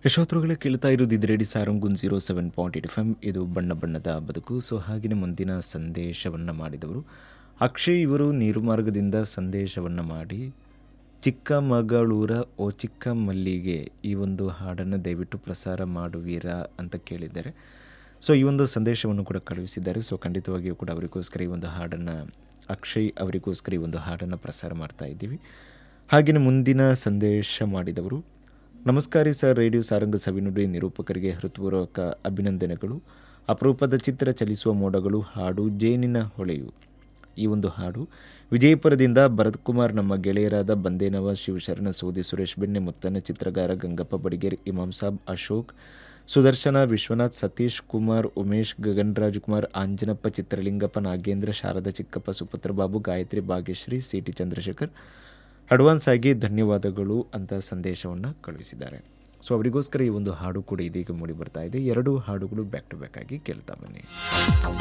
ಯಶೋತ್ರುಗಳೇ ಕೇಳ್ತಾ ಇರೋದು ಇದು radio Sarang zero seven point eight F M ಇದು ಬಣ್ಣ ಬಣ್ಣದ ಬದುಕು ಸೊ ಹಾಗೆಯೇ ಮುಂದಿನ ಸಂದೇಶವನ್ನು ಮಾಡಿದವರು ಅಕ್ಷಯ್ ಇವರು ನೀರುಮಾರ್ಗದಿಂದ ಸಂದೇಶವನ್ನು ಮಾಡಿ ಚಿಕ್ಕಮಗಳೂರ ಓ ಚಿಕ್ಕ ಮಲ್ಲಿಗೆ ಈ ಒಂದು ಹಾಡನ್ನು ದಯವಿಟ್ಟು ಪ್ರಸಾರ ಮಾಡುವೀರಾ ಅಂತ ಕೇಳಿದ್ದಾರೆ ಸೊ ಈ ಒಂದು ಸಂದೇಶವನ್ನು ಕೂಡ ಕಳುಹಿಸಿದ್ದಾರೆ ಸೊ ಖಂಡಿತವಾಗಿಯೂ ಕೂಡ ಅವರಿಗೋಸ್ಕರ ಈ ಒಂದು ಹಾಡನ್ನು ಅಕ್ಷಯ್ ಅವರಿಗೋಸ್ಕರ ಈ ಒಂದು ಹಾಡನ್ನು ಪ್ರಸಾರ ಮಾಡ್ತಾ ಇದ್ದೀವಿ ಹಾಗೆಯೇ ಮುಂದಿನ ಸಂದೇಶ ಮಾಡಿದವರು ನಮಸ್ಕಾರಿ ಸರ್ ರೇಡಿಯೋ ಸಾರಂಗ ಸವಿನುಡಿ ನಿರೂಪಕರಿಗೆ ಹೃತ್ಪೂರ್ವಕ ಅಭಿನಂದನೆಗಳು ಅಪರೂಪದ ಚಿತ್ರ ಚಲಿಸುವ ಮೋಡಗಳು ಹಾಡು ಜೇನಿನ ಹೊಳೆಯು ಈ ಒಂದು ಹಾಡು ವಿಜಯಪುರದಿಂದ ಭರತ್ ಕುಮಾರ್ ನಮ್ಮ ಗೆಳೆಯರಾದ ಬಂದೇನವ ಶಿವಶರಣ ಸೋದಿ ಸುರೇಶ್ ಬೆಣ್ಣೆ ಮುತ್ತನ ಚಿತ್ರಗಾರ ಗಂಗಪ್ಪ ಬಡಿಗೇರ್ ಇಮಾಮ್ ಸಾಬ್ ಅಶೋಕ್ ಸುದರ್ಶನ ವಿಶ್ವನಾಥ್ ಸತೀಶ್ ಕುಮಾರ್ ಉಮೇಶ್ ಗಗನ್ ರಾಜ್ಕುಮಾರ್ ಆಂಜನಪ್ಪ ಚಿತ್ರಲಿಂಗಪ್ಪ ನಾಗೇಂದ್ರ ಶಾರದಾ ಚಿಕ್ಕಪ್ಪ ಸುಪುತ್ರ Babu Gayatri Bhagyashree C T Chandrashekhar advance ಆಗಿ ಧನ್ಯವಾದಗಳು ಅಂತ ಸಂದೇಶವನ್ನು ಕಳುಹಿಸಿದ್ದಾರೆ ಸೊ ಅವರಿಗೋಸ್ಕರ ಈ ಒಂದು ಹಾಡು ಕೂಡ ಇದೀಗ ಮೂಡಿ ಬರ್ತಾ ಇದೆ ಎರಡು ಹಾಡುಗಳು ಬ್ಯಾಕ್ ಟು ಬ್ಯಾಕ್ ಆಗಿ ಕೇಳ್ತಾ ಬನ್ನಿ